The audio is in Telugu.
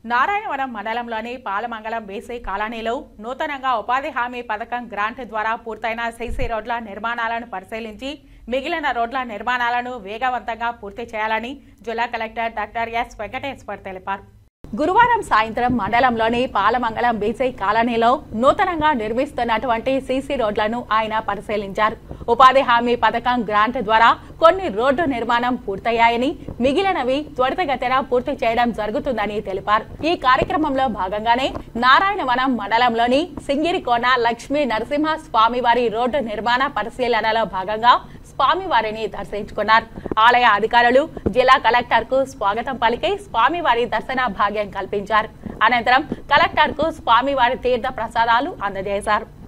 నారాయణవరం మండలంలోని పాలమంగళం బీసీ కాలనీలో నూతనంగా ఉపాధి హామీ పథకం గ్రాంట్ ద్వారా పూర్తయిన సీసీ రోడ్ల నిర్మాణాలను పరిశీలించి మిగిలిన రోడ్ల నిర్మాణాలను వేగవంతంగా పూర్తి చేయాలని జిల్లా కలెక్టర్ డాక్టర్ ఎస్ వెంకటేశ్వర్ తెలిపారు గురువారం సాయంత్రం మండలంలోని పాలమంగళం బీసీ కాలనీలో నూతనంగా నిర్మిస్తున్నటువంటి సీసీ రోడ్లను ఆయన పరిశీలించారు ఉపాధి హామీ పథకం గ్రాంట్ ద్వారా కొన్ని రోడ్డు నిర్మాణం పూర్తయ్యాయని మిగిలినవి త్వరితగతిన పూర్తి చేయడం జరుగుతుందని తెలిపారు ఈ కార్యక్రమంలో భాగంగానే నారాయణవనం మండలంలోని సింగిరికోన లక్ష్మీ నరసింహ స్వామివారి రోడ్డు నిర్మాణ పరిశీలనలో భాగంగా స్వామివారిని దర్శించుకున్నారు ఆలయ అధికారులు జిల్లా కలెక్టర్ కు స్వాగతం పలికి స్వామివారి దర్శన భాగ్యం కల్పించారు అనంతరం కలెక్టర్ కు స్వామివారి తీర్థ ప్రసాదాలు అందజేశారు